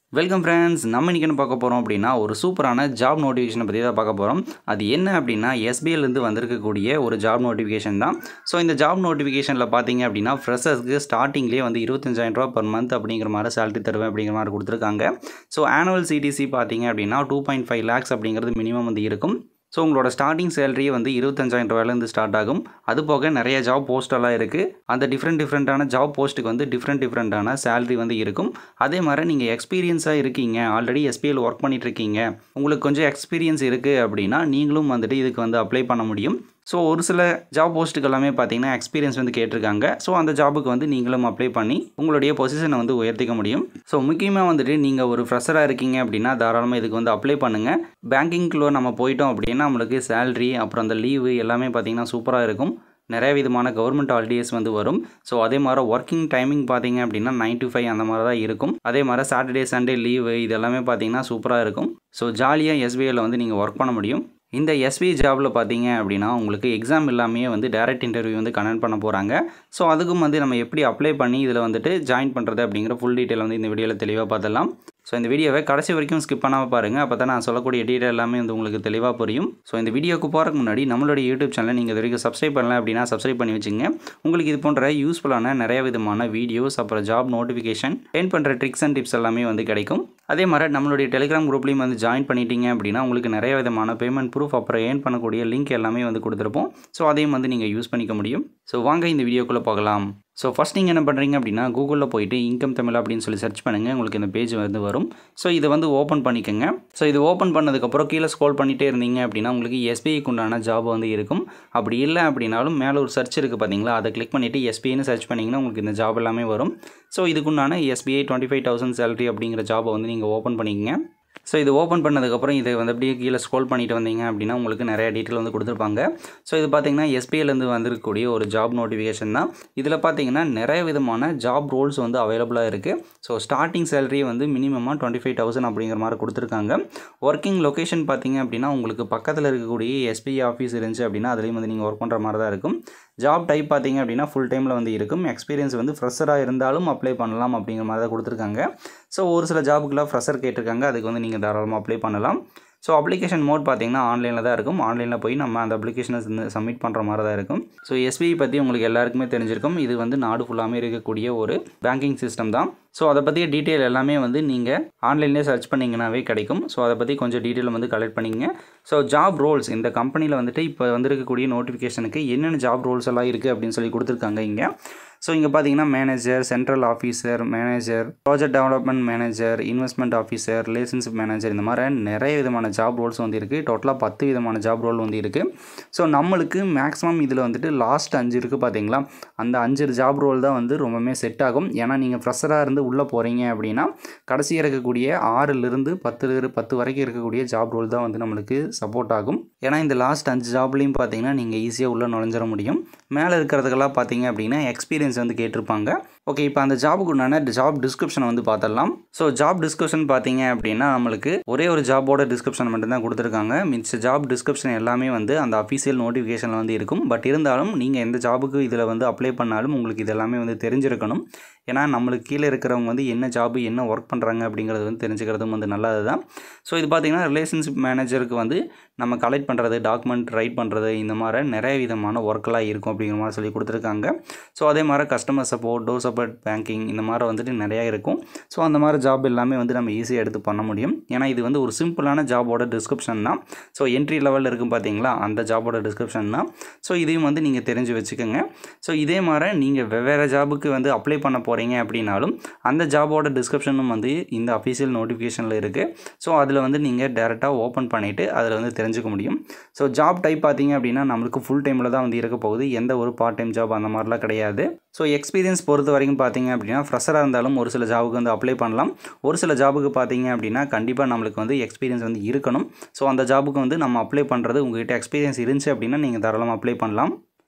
welcome friends நம்ம இன்றைக்கி என்ன பார்க்க போகிறோம் அப்படின்னா ஒரு சூப்பரான ஜாப் நோட்டிஃபிகேஷனை பற்றி தான் பார்க்க போகிறோம் அது என்ன அப்படின்னா எஸ்பிஐலேருந்து வந்திருக்கக்கூடிய ஒரு ஜாப் நோட்டிஃபிகேஷன் தான் ஸோ இந்த ஜாப் நோட்டிஃபிகேஷனில் பார்த்தீங்க அப்படின்னா ஃப்ரெஷர்ஸ்க்கு ஸ்டார்டிங்லேயே வந்து இருபத்தஞ்சாயிரம் ரூபா per மந்த் அப்படிங்கிற மாதிரி சேலரி தருவேன் அப்படிங்கிற மாதிரி கொடுத்துருக்காங்க ஸோ ஆனுவல் சிடிசி பார்த்தீங்க அப்படின்னா டூ பாயிண்ட் ஃபைவ் லேக்ஸ் அப்படிங்கிறது மினிமம் வந்து இருக்கும் ஸோ உங்களோட ஸ்டார்டிங் சேலரியே வந்து இருபத்தஞ்சாயிரம் ரூபாயிலேருந்து ஸ்டார்ட் ஆகும் அது போக நிறைய ஜாப் போஸ்டெல்லாம் இருக்குது அந்த டிஃப்ரெண்ட் டிஃப்ரெண்ட்டான ஜாப் போஸ்ட்டுக்கு வந்து டிஃப்ரெண்ட் டிஃப்ரெண்ட்டான சேலரி வந்து இருக்கும் அதே மாதிரி நீங்கள் எக்ஸ்பீரியன்ஸாக இருக்கீங்க ஆல்ரெடி எஸ்பிஐயில் ஒர்க் பண்ணிட்டு இருக்கீங்க உங்களுக்கு கொஞ்சம் எக்ஸ்பீரியன்ஸ் இருக்குது அப்படின்னா நீங்களும் வந்துட்டு இதுக்கு வந்து அப்ளை பண்ண முடியும் ஸோ ஒரு சில ஜாப் போஸ்ட்டுக்கு எல்லாமே பார்த்தீங்கன்னா எக்ஸ்பீரியன்ஸ் வந்து கேட்டிருக்காங்க ஸோ அந்த ஜாபுக்கு வந்து நீங்களும் அப்ளை பண்ணி உங்களுடைய பொசிஷனை வந்து உயர்த்திக்க முடியும் ஸோ முக்கியமாக வந்துட்டு நீங்கள் ஒரு ஃப்ரெஷராக இருக்கீங்க அப்படின்னா தாராளமாக இதுக்கு வந்து அப்ளை பண்ணுங்கள் பேங்கிங்குள்ளே நம்ம போயிட்டோம் அப்படின்னா நம்மளுக்கு சேலரி அப்புறம் அந்த லீவு எல்லாமே பார்த்தீங்கன்னா சூப்பராக இருக்கும் நிறைய விதமான கவர்மெண்ட் ஹாலிடேஸ் வந்து வரும் ஸோ அதே மாதிரி ஒர்க்கிங் டைமிங் பார்த்தீங்க அப்படின்னா நைன் டு ஃபைவ் அந்த மாதிரி தான் இருக்கும் அதே மாதிரி சாட்டர்டே சண்டே லீவு இது எல்லாமே பார்த்தீங்கன்னா சூப்பராக இருக்கும் ஸோ ஜாலியாக எஸ்பிஐயில் வந்து நீங்கள் ஒர்க் பண்ண முடியும் இந்த எஸ்பிஐ ஜாபில் பார்த்தீங்க அப்படின்னா உங்களுக்கு எக்ஸாம் இல்லாமையே வந்து டேரக்ட் இன்டர்வியூ வந்து கனெக்ட் பண்ண போகிறாங்க ஸோ அதுக்கும் வந்து நம்ம எப்படி அப்ளை பண்ணி இதில் வந்துட்டு ஜாயின் பண்ணுறது அப்படிங்கிற ஃபுல் டீட்டெயில் வந்து இந்த வீடியோவில் தெளிவாக பார்த்துடலாம் ஸோ இந்த வீடியோவை கடைசி வரைக்கும் ஸ்கிப் பண்ணாமல் பாருங்கள் அப்போ தான் நான் சொல்லக்கூடிய டீட்டெயில் எல்லாமே வந்து உங்களுக்கு தெளிவாக புரியும் ஸோ இந்த வீடியோக்கு போகிறதுக்கு முன்னாடி நம்மளுடைய யூடியூப் சேனலை நீங்கள் இது வரைக்கும் சப்ஸ்கிரைப் பண்ணல அப்படின்னா சப்ஸ்கிரைப் பண்ணி வச்சுங்க உங்களுக்கு இது போன்ற யூஸ்ஃபுல்லான நிறைய விதமான வீடியோஸ் அப்புறம் ஜாப் நோட்டிஃபிகேஷன் டென் பண்ணுற ட்ரிக்ஸ் அண்ட் டிப்ஸ் எல்லாமே வந்து கிடைக்கும் அதே மாதிரி நம்மளுடைய டெலிகிராம் குரூப்லேயும் வந்து ஜாயின் பண்ணிட்டீங்க அப்படின்னா உங்களுக்கு நிறைய விதமான பேமெண்ட் ப்ரூஃப் அப்புறம் ஏர்ன் பண்ணக்கூடிய லிங்க் எல்லாமே வந்து கொடுத்துருப்போம் ஸோ அதையும் வந்து நீங்கள் யூஸ் பண்ணிக்க முடியும் ஸோ வாங்க இந்த வீடியோக்குள்ளே போகலாம் ஸோ ஃபஸ்ட் நீங்கள் என்ன பண்ணுறீங்க அப்படின்னா கூகுளில் போயிட்டு இன்கம் தமிழ் அப்படின்னு சொல்லி சர்ச் பண்ணுங்கள் உங்களுக்கு இந்த பேஜ் வந்து வரும் ஸோ இதை வந்து ஓப்பன் பண்ணிக்கோங்க ஸோ இது ஓப்பன் பண்ணதுக்கப்புறம் கீழே ஸ்க்ரோல் பண்ணிகிட்டே இருந்தீங்க அப்படின்னா உங்களுக்கு எஸ்பிஐக்கு உண்டான ஜாப் வந்து இருக்கும் அப்படி இல்லை அப்படின்னாலும் மேலே ஒரு சர்ச் இருக்குது பார்த்தீங்களா அதை கிளிக் பண்ணிவிட்டு எஸ்பிஐன்னு சர்ச் பண்ணிங்கன்னா உங்களுக்கு இந்த ஜாப் எல்லாமே வரும் ஸோ இதுக்குண்டான SBI twenty five thousand salary அப்படிங்கிற ஜாபை வந்து நீங்கள் ஓப்பன் பண்ணிக்கங்க ஸோ இது ஓப்பன் பண்ணதுக்கப்புறம் இதை வந்து அப்படியே கீழே ஸ்க்ரோல் பண்ணிட்டு வந்தீங்க அப்படின்னா உங்களுக்கு நிறைய டீட்டெயில் வந்து கொடுத்துருப்பாங்க ஸோ இது பார்த்தீங்கன்னா எஸ்பிஐலேருந்து வந்திருக்கக்கூடிய ஒரு ஜாப் நோட்டிஃபிகேஷன் தான் இதில் பார்த்தீங்கன்னா நிறைய விதமான ஜாப் ரோல்ஸ் வந்து அவைலபிளாக இருக்குது ஸோ ஸ்டார்டிங் சேலரி வந்து மினிமமாக டுவெண்ட்டி ஃபைவ் தௌசண்ட் அப்படிங்கிற மாதிரி கொடுத்துருக்காங்க ஒர்க்கிங் லொக்கேஷன் பார்த்தீங்க அப்படின்னா உங்களுக்கு பக்கத்தில் இருக்கக்கூடிய எஸ்பிஐ ஆஃபீஸ் இருந்துச்சு அப்படின்னா அதுலேயும் வந்து நீங்கள் ஒர்க் பண்ணுற மாதிரி தான் இருக்கும் ஜாப் டைப் பார்த்தீங்க அப்படின்னா ஃபுல் டைமில் வந்து இருக்கும் எக்ஸ்பீரியன்ஸ் வந்து ஃப்ரெஷராக இருந்தாலும் அப்ளை பண்ணலாம் அப்படிங்கிற மாதிரி தான் கொடுத்துருக்காங்க ஸோ ஒரு சில ஜாபுக்குலாம் ஃப்ரெஷர் கேட்டிருக்காங்க அதுக்கு வந்து நீங்கள் தாராளமாக அப்ளை பண்ணலாம் ஸோ அப்ளிகேஷன் மோட் பார்த்தீங்கன்னா ஆன்லைனில் தான் இருக்கும் ஆன்லைனில் போய் நம்ம அந்த அப்ளிகேஷனை சப்மிட் பண்ணுற மாதிரி தான் இருக்கும் ஸோ எஸ்பிஐ பற்றி உங்களுக்கு எல்லாருக்குமே தெரிஞ்சிருக்கும் இது வந்து நாடு ஃபுல்லாமே இருக்கக்கூடிய ஒரு பேங்கிங் சிஸ்டம் தான் ஸோ அதை பற்றிய டீட்டெயில் எல்லாமே வந்து நீங்கள் ஆன்லைன்லேயே சர்ச் பண்ணிங்கனாவே கிடைக்கும் ஸோ அதை பற்றி கொஞ்சம் டீட்டெயில் வந்து கலெக்ட் பண்ணிங்க ஸோ ஜாப் ரோல்ஸ் இந்த கம்பெனியில் வந்துட்டு இப்போ வந்திருக்கக்கூடிய நோட்டிஃபிகேஷனுக்கு என்னென்ன ஜாப் ரோல்ஸ் எல்லாம் இருக்குது அப்படின்னு சொல்லி கொடுத்துருக்காங்க இங்கே ஸோ இங்கே பார்த்தீங்கன்னா manager central officer manager project development manager investment officer relationship manager இந்த மாதிரி நிறைய விதமான ஜாப் ரோல்ஸ் வந்து இருக்குது டோட்டலாக பத்து விதமான ஜாப் ரோல் வந்து இருக்குது ஸோ நம்மளுக்கு மேக்ஸிமம் இதில் வந்துட்டு லாஸ்ட் அஞ்சு இருக்குது பார்த்தீங்களா அந்த அஞ்சு ஜாப் ரோல் தான் வந்து ரொம்பவுமே செட் ஆகும் ஏன்னா நீங்கள் ஃப்ரெஷராக இருந்து உள்ளே போகிறீங்க அப்படின்னா கடைசியாக இருக்கக்கூடிய ஆறிலிருந்து பத்து பத்து வரைக்கும் இருக்கக்கூடிய ஜாப் ரோல் தான் வந்து நம்மளுக்கு சப்போர்ட் ஆகும் ஏன்னா இந்த லாஸ்ட் அஞ்சு ஜாப்லேயும் பார்த்தீங்கன்னா நீங்கள் ஈஸியாக உள்ளே நுழைஞ்சிட முடியும் மேலே இருக்கிறதுக்கெல்லாம் பார்த்தீங்க அப்படின்னா எக்ஸ்பீரியன்ஸ் வந்து கேட்டிருப்பாங்க ஓகே இப்போ அந்த ஜாபுக்கு உண்டான ஜாப் டிஸ்கிரிப்ஷனை வந்து பார்த்துடலாம் ஸோ ஜாப் டிஸ்கிரிப்ஷன் பார்த்தீங்க அப்படின்னா நம்மளுக்கு ஒரே ஒரு ஜாபோட டிஸ்கிரிப்ஷன் மட்டும் தான் கொடுத்துருக்காங்க மிச்ச ஜாப் டிஸ்கிரிப்ஷன் எல்லாமே வந்து அந்த அஃபீஷியல் நோட்டிஃபிகேஷனில் வந்து இருக்கும் பட் இருந்தாலும் நீங்கள் எந்த ஜாபுக்கு இதில் வந்து அப்ளை பண்ணாலும் உங்களுக்கு இது எல்லாமே வந்து தெரிஞ்சிருக்கணும் ஏன்னா நம்மளுக்கு கீழே இருக்கிறவங்க வந்து என்ன ஜாபு என்ன ஒர்க் பண்ணுறாங்க அப்படிங்கிறது வந்து தெரிஞ்சுக்கிறதும் வந்து நல்லது தான் ஸோ இது பார்த்திங்கன்னா ரிலேஷன்ஷிப் மேனேஜருக்கு வந்து நம்ம கலெக்ட் பண்ணுறது டாக்குமெண்ட் ரைட் பண்ணுறது இந்த மாதிரி நிறைய விதமான ஒர்க்கெலாம் இருக்கும் அப்படிங்கிற மாதிரி சொல்லி கொடுத்துருக்காங்க ஸோ அதே மாதிரி customer support door support banking இந்த மாதிரி வந்துட்டு நிறையா இருக்கும் ஸோ அந்த மாதிரி ஜாப் எல்லாமே வந்து நம்ம ஈஸியாக எடுத்து பண்ண முடியும் ஏன்னா இது வந்து ஒரு சிம்பிளான ஜாபோட டிஸ்கிரிப்ஷன் தான் ஸோ என்ட்ரி லெவலில் இருக்கும் பார்த்தீங்களா அந்த ஜாபோட டிஸ்கிரிப்ஷன் தான் ஸோ இதையும் வந்து நீங்கள் தெரிஞ்சு வச்சுக்கோங்க ஸோ இதே மாதிரி நீங்கள் வெவ்வேறு ஜாபுக்கு வந்து அப்ளை பண்ண போகிறீங்க அப்படின்னாலும் அந்த ஜாபோட டிஸ்கிரிப்ஷனும் வந்து இந்த அஃபீஷியல் நோட்டிஃபிகேஷனில் இருக்குது ஸோ அதில் வந்து நீங்கள் டேரெக்டாக ஓப்பன் பண்ணிவிட்டு அதில் வந்து தெரிஞ்சுக்க முடியும் ஸோ ஜாப் டைப் பார்த்தீங்க அப்படின்னா நம்மளுக்கு ஃபுல் டைமில் தான் வந்து இருக்க போகுது எந்த ஒரு பார்ட் டைம் ஜாப் அந்த மாதிரிலாம் கிடையாது ஸோ எக்ஸ்பீரியன்ஸ் பொறுத்த வரைக்கும் பார்த்தீங்க அப்படின்னா ஃப்ரெஷராக இருந்தாலும் ஒரு சில ஜாபுக்கு வந்து அப்ளை பண்ணலாம் ஒரு சில ஜாபுக்கு பார்த்தீங்க அப்படின்னா கண்டிப்பாக நம்மளுக்கு வந்து எக்ஸ்பீரியன்ஸ் வந்து இருக்கணும் ஸோ அந்த ஜாபுக்கு வந்து நம்ம அப்ளை பண்ணுறது உங்கள்கிட்ட எக்ஸ்பீரியன்ஸ் இருந்துச்சு அப்படின்னா நீங்கள் தாராளமாக அப்ளை பண்ணலாம்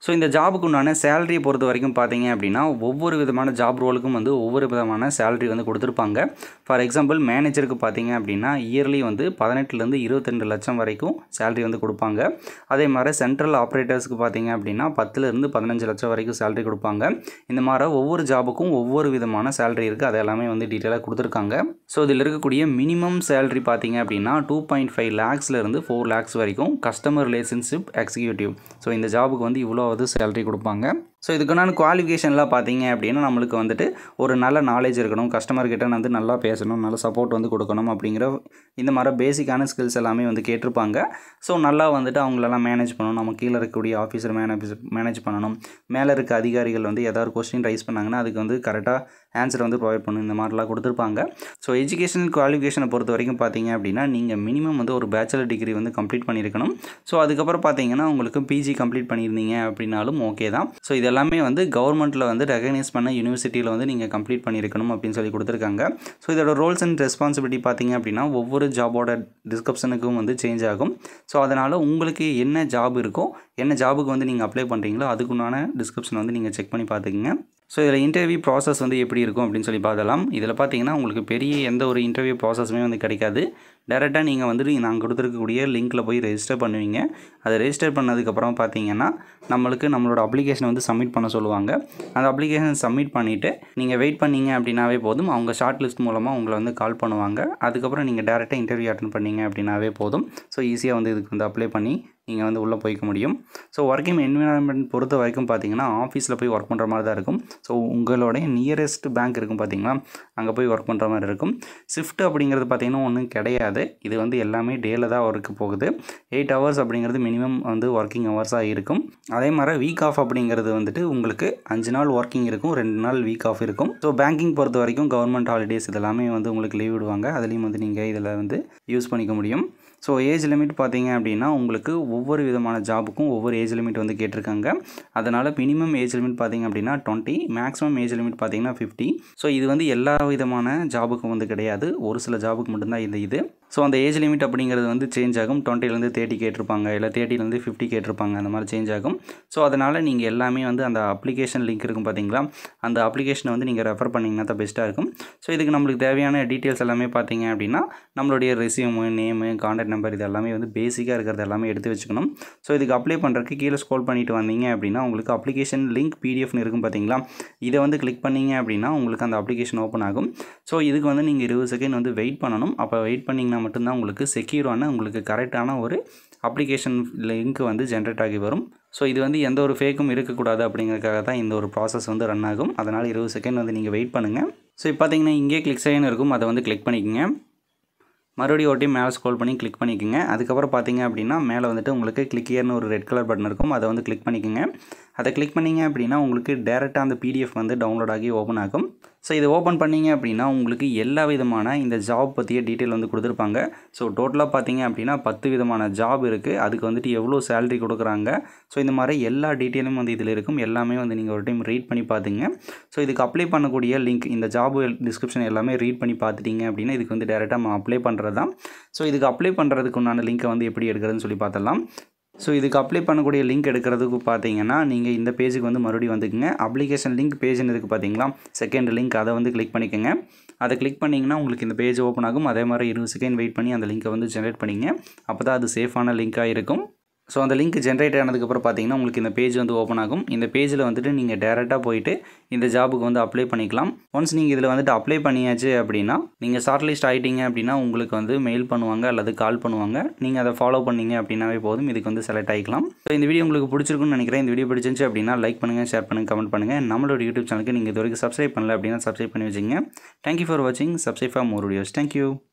ஸோ இந்த ஜாபுக்கு உண்டான சேலரியை பொறுத்த வரைக்கும் பார்த்தீங்க அப்படின்னா ஒவ்வொரு விதமான ஜாப் ரோலுக்கும் வந்து ஒவ்வொரு விதமான சேலரி வந்து கொடுத்துருப்பாங்க ஃபார் எக்ஸாம்பிள் மேனேஜருக்கு பார்த்தீங்க அப்படின்னா இயர்லி வந்து பதினெட்டுலேருந்து இருபத்தெண்டு லட்சம் வரைக்கும் சேலரி வந்து கொடுப்பாங்க அதே மாதிரி சென்ட்ரல் ஆப்ரேட்டர்ஸ்க்கு பார்த்தீங்க அப்படின்னா பத்துலேருந்து பதினஞ்சு லட்சம் வரைக்கும் சேலரி கொடுப்பாங்க இந்த மாதிரி ஒவ்வொரு ஜாபுக்கும் ஒவ்வொரு விதமான சேலரி இருக்குது அது எல்லாமே வந்து டீட்டெயிலாக கொடுத்துருக்காங்க ஸோ இதில் இருக்கக்கூடிய மினிமம் சேலரி பார்த்தீங்க அப்படின்னா டூ பாயிண்ட் ஃபைவ் லேக்ஸ்லேருந்து ஃபோர் லேக்ஸ் வரைக்கும் கஸ்டமர் ரிலேஷன்ஷிப் எக்ஸிக்யூட்டிவ் ஸோ இந்த ஜாபுக்கு வந்து இவ்வளோ வந்து சேலரி கொடுப்பாங்க ஸோ இதுக்குண்டான குவாலிஃபிகேஷன்லாம் பார்த்தீங்க அப்படின்னா நம்மளுக்கு வந்துட்டு ஒரு நல்ல நாலேஜ் இருக்கணும் கஸ்டமர் கிட்ட வந்து நல்லா பேசணும் நல்ல சப்போர்ட் வந்து கொடுக்கணும் அப்படிங்கிற இந்த மாதிரி பேசிக்கான ஸ்கில்ஸ் எல்லாமே வந்து கேட்டிருப்பாங்க ஸோ நல்லா வந்துட்டு அவங்களெல்லாம் மேனேஜ் பண்ணணும் நம்ம கீழே இருக்கக்கூடிய ஆஃபீஸர் மேனேஜ் மேனேஜ் பண்ணணும் மேலே இருக்க அதிகாரிகள் வந்து ஏதாவது கொஸ்டின் ரைஸ் பண்ணாங்கன்னா அதுக்கு வந்து கரெக்டாக ஆன்சர் வந்து ப்ரொவைட் பண்ணணும் இந்த மாதிரிலாம் கொடுத்துருப்பாங்க ஸோ எஜுகேஷனல் குவாலிஃபிகேஷனை பொறுத்த வரைக்கும் பார்த்தீங்க அப்படின்னா நீங்கள் மினிமம் வந்து ஒரு பேச்சுலர் டிகிரி வந்து கம்ப்ளீட் பண்ணியிருக்கணும் ஸோ அதுக்கப்புறம் பார்த்தீங்கன்னா உங்களுக்கு பிஜி கம்ப்ளீட் பண்ணியிருந்தீங்க அப்படின்னாலும் ஓகே தான் ஸோ இது எல்லாமே வந்து கவர்மெண்ட்டில் வந்து ரெகனைஸ் பண்ண யூனிவர்சிட்டியில் வந்து நீங்கள் கம்ப்ளீட் பண்ணியிருக்கணும் அப்படின்னு சொல்லி கொடுத்துருக்காங்க ஸோ இதோட ரோல்ஸ் அண்ட் ரெஸ்பான்சிபிலிட்டி பார்த்தீங்க அப்படின்னா ஒவ்வொரு ஜாபோட டிஸ்கிரிப்ஷனுக்கும் வந்து சேஞ்ச் ஆகும் ஸோ அதனால் உங்களுக்கு என்ன ஜாப் இருக்கோ என்ன ஜாபுக்கு வந்து நீங்கள் அப்ளை பண்ணுறீங்களோ அதுக்குண்டான டிஸ்கிரிப்ஷன் வந்து நீங்கள் செக் பண்ணி பார்த்துக்குங்க ஸோ இதில் இன்டர்வியூ ப்ராசஸ் வந்து எப்படி இருக்கும் அப்படின்னு சொல்லி பார்த்தலாம் இதில் பார்த்தீங்கன்னா உங்களுக்கு பெரிய எந்த ஒரு இன்டர்வியூ ப்ராசஸுமே வந்து கிடைக்காது டேரெக்டாக நீங்கள் வந்துட்டு நாங்கள் கொடுத்துருக்கக்கூடிய லிங்க்கில் போய் ரெஜிஸ்டர் பண்ணுவீங்க அதை ரெஜிஸ்டர் பண்ணதுக்கப்புறம் பார்த்தீங்கன்னா நம்மளுக்கு நம்மளோட அப்ளிகேஷனை வந்து சப்மிட் பண்ண சொல்லுவாங்க அந்த அப்ளிகேஷன் சப்மிட் பண்ணிவிட்டு நீங்கள் வெயிட் பண்ணீங்க அப்படின்னாவே போதும் அவங்க ஷார்ட் லிஸ்ட் மூலமாக உங்களை வந்து கால் பண்ணுவாங்க அதுக்கப்புறம் நீங்கள் டேரெக்டாக இன்டர்வியூ அட்டன் பண்ணீங்க அப்படின்னாவே போதும் ஸோ ஈஸியாக வந்து இதுக்கு வந்து அப்ளை பண்ணி நீங்கள் வந்து உள்ளே போய்க்க முடியும் ஸோ ஒர்க்கிங் என்விரான்மெண்ட் பொறுத்த வரைக்கும் பார்த்தீங்கன்னா ஆஃபீஸில் போய் ஒர்க் பண்ணுற மாதிரி தான் இருக்கும் ஸோ உங்களுடைய நியரஸ்ட் பேங்க் இருக்கும் பார்த்தீங்களா அங்கே போய் ஒர்க் பண்ணுற மாதிரி இருக்கும் ஷிஃப்ட் அப்படிங்கிறது பார்த்தீங்கன்னா ஒன்றும் கிடையாது இது வந்து எல்லாமே டேயில் தான் ஒர்க்கு போகுது எயிட் ஹவர்ஸ் அப்படிங்கிறது மினிமம் வந்து ஒர்க்கிங் ஹவர்ஸாக இருக்கும் அதே மாதிரி வீக் ஆஃப் அப்படிங்கிறது வந்துட்டு உங்களுக்கு அஞ்சு நாள் ஒர்க்கிங் இருக்கும் ரெண்டு நாள் வீக் ஆஃப் இருக்கும் ஸோ பேங்கிங் பொறுத்த வரைக்கும் கவர்மெண்ட் ஹாலிடேஸ் இதெல்லாமே வந்து உங்களுக்கு லீவ் விடுவாங்க அதுலேயும் வந்து நீங்கள் இதில் வந்து யூஸ் பண்ணிக்க முடியும் ஸோ ஏஜ் லிமிட் பார்த்தீங்க அப்படின்னா உங்களுக்கு ஒவ்வொரு விதமான ஜாபுக்கும் ஒவ்வொரு ஏஜ் லிமிட் வந்து கேட்டிருக்காங்க அதனால் மினிமம் ஏஜ் லிமிட் பார்த்தீங்க அப்படின்னா டுவெண்ட்டி மேக்ஸிமம் ஏஜ் லிமிட் பார்த்தீங்கன்னா ஃபிஃப்டி ஸோ இது வந்து எல்லா விதமான ஜாபுக்கும் வந்து கிடையாது ஒரு சில ஜாபுக்கு மட்டும்தான் இந்த இது ஸோ அந்த ஏஜ் லிமிட் அப்படிங்கிறது வந்து சேஞ்ச் ஆகும் டுவெண்ட்டிலேருந்து தேர்ட்டி கேட்டிருப்பாங்க இல்லை தேர்ட்டிலேருந்து ஃபிஃப்டி கேட்டிருப்பாங்க அந்த மாதிரி சேஞ்ச் ஆகும் ஸோ அதனால் நீங்கள் எல்லாமே வந்து அந்த அப்ளிகேஷன் லிங்க் இருக்கும் பார்த்தீங்களா அந்த அப்ளிகேஷனை வந்து நீங்கள் ரெஃபர் பண்ணிங்கன்னா தான் பெஸ்ட்டாக இருக்கும் ஸோ இதுக்கு நம்மளுக்கு தேவையான டீட்டெயில்ஸ் எல்லாமே பார்த்தீங்க அப்படின்னா நம்மளுடைய ரெசியூமு நேமு கான்டாக்ட் நம்பர் இது எல்லாமே வந்து பேசிக்காக இருக்கிறது எல்லாமே எடுத்து வச்சுக்கணும் ஸோ இதுக்கு அப்ளை பண்ணுறதுக்கு கீழே ஸ்க்ரோல் பண்ணிட்டு வந்தீங்க அப்படின்னா உங்களுக்கு அப்ளிகேஷன் லிங்க் பிடிஎஃப்னு இருக்கும் பார்த்தீங்களா இதை வந்து கிளிக் பண்ணீங்க அப்படின்னா உங்களுக்கு அந்த அப்ளிகேஷன் ஓப்பன் ஆகும் ஸோ இதுக்கு வந்து நீங்கள் இருபது செகண்ட் வந்து வெயிட் பண்ணணும் அப்போ வெயிட் பண்ணிங்கன்னா மட்டும்தான் உங்களுக்கு செக்யூரான உங்களுக்கு கரெக்டான ஒரு அப்ளிகேஷன் லிங்க் வந்து ஜென்ரேட் ஆகி வரும் ஸோ இது வந்து எந்த ஒரு ஃபேக்கும் இருக்கக்கூடாது அப்படிங்கிறதுக்காக தான் இந்த ஒரு ப்ராசஸ் வந்து ரன் ஆகும் அதனால் இருபது செகண்ட் வந்து நீங்கள் வெயிட் பண்ணுங்கள் ஸோ இப்போ பார்த்தீங்கன்னா இங்கே கிளிக் செய்யணும் இருக்கும் அதை வந்து கிளிக் பண்ணிக்கோங்க மறுபடியும் ஒரு டைம் மேலே ஸ்க்ரோல் பண்ணி கிளிக் பண்ணிக்கோங்க அதுக்கப்புறம் பார்த்தீங்க அப்படின்னா மேலே வந்துட்டு உங்களுக்கு கிளிக் இயர்னு ஒரு ரெட் கலர் பட்டன் இருக்கும் அதை வந்து கிளிக் பண்ணிக்கோங்க அதை கிளிக் பண்ணிங்க அப்படின்னா உங்களுக்கு டேரெக்டாக அந்த பிடிஎஃப் வந்து டவுன்லோட் ஆகி ஓப்பன் ஆகும் ஸோ இதை ஓப்பன் பண்ணிங்க அப்படின்னா உங்களுக்கு எல்லா விதமான இந்த ஜாப் பற்றிய டீட்டெயில் வந்து கொடுத்துருப்பாங்க ஸோ டோட்டலாக பார்த்தீங்க அப்படின்னா பத்து விதமான ஜாப் இருக்குது அதுக்கு வந்துட்டு எவ்வளோ சேலரி கொடுக்குறாங்க ஸோ இந்த மாதிரி எல்லா டீட்டெயிலும் வந்து இதில் இருக்கும் எல்லாமே வந்து நீங்கள் ஒரு டைம் ரீட் பண்ணி பார்த்துங்க ஸோ இதுக்கு அப்ளை பண்ணக்கூடிய லிங்க் இந்த ஜாப் டிஸ்கிரிப்ஷன் எல்லாமே ரீட் பண்ணி பார்த்துட்டீங்க அப்படின்னா இதுக்கு வந்து டேரெக்டாக நம்ம அப்ளை பண்ணுறது தான் ஸோ இதுக்கு அப்ளை பண்ணுறதுக்கு உண்டான லிங்க்கை வந்து எப்படி எடுக்கிறதுன்னு சொல்லி பார்த்தலாம் ஸோ இதுக்கு அப்ளை பண்ணக்கூடிய லிங்க் எடுக்கிறதுக்கு பார்த்தீங்கன்னா நீங்கள் இந்த பேஜுக்கு வந்து மறுபடியும் வந்துக்குங்க அப்ளிகேஷன் லிங்க் பேஜ்னு இருக்குது பார்த்தீங்களா செகண்ட் லிங்க் அதை வந்து கிளிக் பண்ணிக்கோங்க அதை கிளிக் பண்ணிங்கன்னா உங்களுக்கு இந்த பேஜ் ஓப்பன் ஆகும் அதே மாதிரி இருபது செகண்ட் வெயிட் பண்ணி அந்த லிங்க்கை வந்து ஜென்ரேட் பண்ணிங்க அப்போ தான் அது சேஃபான லிங்காக இருக்கும் ஸோ அந்த லிங்க் ஜென்ரேட் ஆனதுக்கப்புறம் பார்த்தீங்கன்னா உங்களுக்கு இந்த பேஜ் வந்து ஓப்பன் ஆகும் இந்த பேஜில் வந்துட்டு நீங்கள் டேரெக்டாக போயிட்டு இந்த ஜாபுக்கு வந்து அப்ளை பண்ணிக்கலாம் ஒன்ஸ் நீங்கள் இதில் வந்துட்டு அப்ளை பண்ணியாச்சு அப்படின்னா நீங்கள் ஷார்ட் லிஸ்ட் ஆகிட்டீங்க அப்படின்னா உங்களுக்கு வந்து மெயில் பண்ணுவாங்க அல்லது கால் பண்ணுவாங்க நீங்கள் அதை ஃபாலோ பண்ணீங்க அப்படின்னாவே போதும் இதுக்கு வந்து செலக்ட் ஆகிக்கலாம் ஸோ இந்த வீடியோ உங்களுக்கு பிடிச்சிருக்குன்னு நினைக்கிறேன் இந்த வீடியோ பிடிச்சிருந்துச்சு அப்படின்னா லைக் பண்ணுங்கள் ஷேர் பண்ணுங்கள் கமெண்ட் பண்ணுங்கள் நம்மளோட யூடியூப் சேனலுக்கு நீங்கள் இது வரைக்கும் சப்ஸ்கிரைப் பண்ணல அப்படின்னா சப்ஸ்கிரைப் பண்ணி வச்சுங்க தேங்க்யூ ஃபார் வாட்சிங் subscribe for more videos thank you